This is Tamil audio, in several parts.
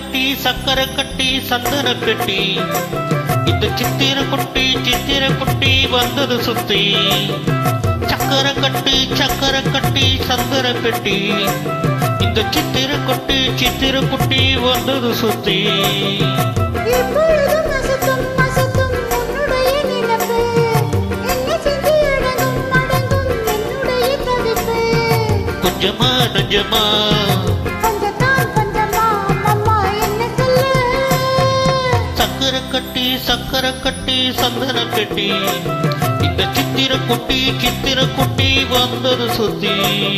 கட்டி சக்கரை கட்டி சந்தன பெட்டி இந்த சித்திர குட்டி சித்திர குட்டி வந்தது சுத்தி சக்கரை கட்டி சக்கரை கட்டி சந்தன பெட்டி இந்த சித்திர குட்டி சித்திர குட்டி வந்தது சுத்தி எப்பொழுதும் அசத்தும் அசத்தும் உன்னுடைய நினைப்பு என்னை சிந்தி அடங்கும் அடங்கும் என்னுடைய தவிப்பு கொஞ்சமா நஞ்சமா கொஞ்சத்தான் கொஞ்சமா அம்மா என்ன சொல்லு சக்கரை கட்டி சக்கரை கட்டி சந்தன கட்டி இந்த சித்திர குட்டி சித்திர குட்டி வந்தது சுத்தி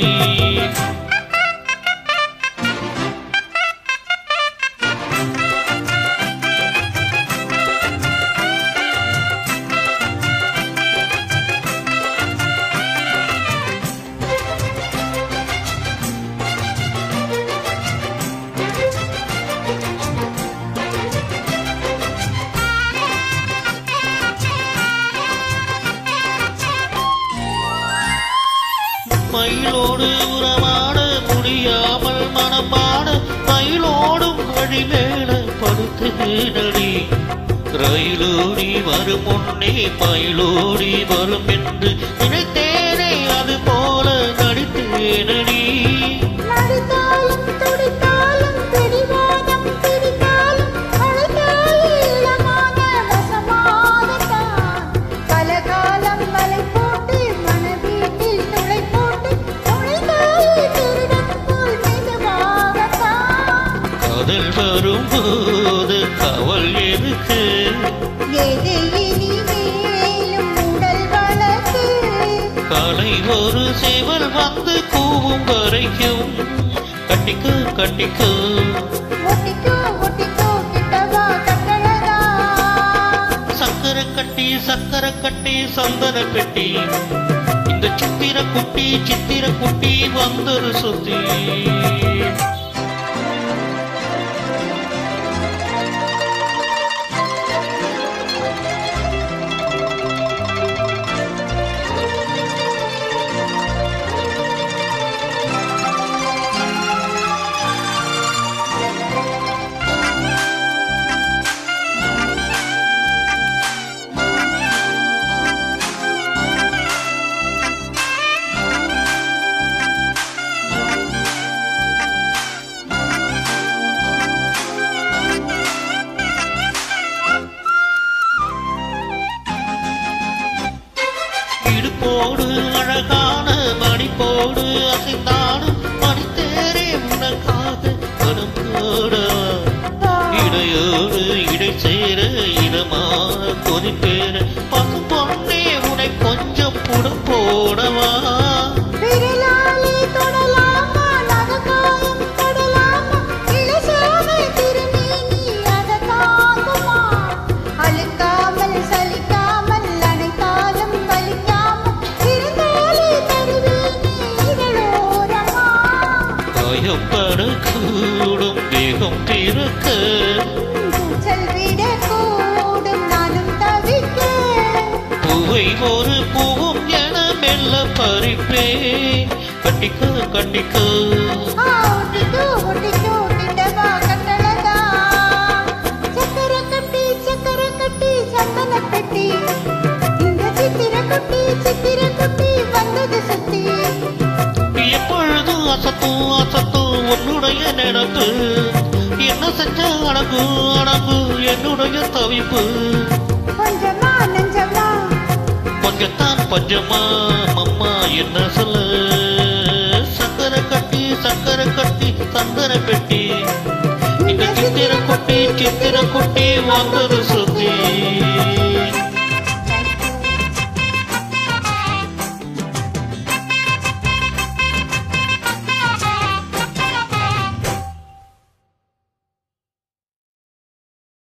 மயிலோடு உறவாட முடியாமல் மனப்பாட மயிலோடும் வழிமேல படுத்தேனடி ரயிலோடி வரும் முன்னே மயிலோடி வரும் என்று நினைத்தேனே அது போல நடித்தேனடி நடித்தாலும் துடித்தாலும் பிடிவாதம் பிடித்தாலும் அழைத்தாயே இளமான வசமாகத்தான் பல காலம் வலை போட்டு மனவீட்டில் துளை போட்டு நுழைந்தாயே திருடன் போல் மெதுவாகத்தான் காதல் வரும்போது கவல் எதுக்கு எது இனி மேலும் உடல் வழக்கு காலை ஒரு சேவல் வந்து கூவும் வரைக்கும் கட்டிக்கு கட்டிக்கு ஒட்டிக்கோ ஒட்டிக்கோ கிட்டவா கட்டழகா சக்கரை கட்டி சக்கரை கட்டி சந்தன பெட்டி இந்த சித்திர குட்டி சித்திர குட்டி வந்தது சுத்தி இடுப்போடு அழகான மணிப்போடு அசைந்தாடும் மணித்தேரே உனக்காக மனம் போட இடையோடு இடை சேர இடமான கொதிப்பேர பசு பொண்ணே உனை கொஞ்சம் புடம் போடவா விரலாலே தொடலாமா நகக்காயம் தொடலாமா இளசாமை திருமேனி அதை தாங்குமா அழுக்காமல் சலிக்காமல் அனைத்தாலும் வலிக்காமல் இருந்தாலே தருவேனே இதழோரமா காயம் படக்கூடும் வேகம் பிறக்க கூச்சல் விடக்கூடும் நானும் தவிக்க பூவை ஒரு பூவும் என மெல்ல பறிப்பே கட்டிக்க கட்டிக்க ஆ, ஒட்டிக்கோ, ஒட்டிக்கோ, கிட்டவா கட்டழகா. சக்கரை கட்டி, சக்கரை கட்டி, சந்தனப் பெட்டி. இந்த சித்திர குட்டி, சித்திர குட்டி வந்தது சுத்தி. எப்பொழுதும் அசத்தும் அசத்தும் உன்னுடைய நினப்பு என்ன செஞ்ச அடங்கு அடங்கு என்னுடைய தவிப்பு கொஞ்சமா நெஞ்சமா, கொஞ்சத்தான் பஞ்சமா அம்மா என்ன சொல்ல சக்கரை கட்டி சக்கரை கட்டி சந்தன பெட்டி இந்த சித்திர குட்டி சித்திர குட்டி வந்தது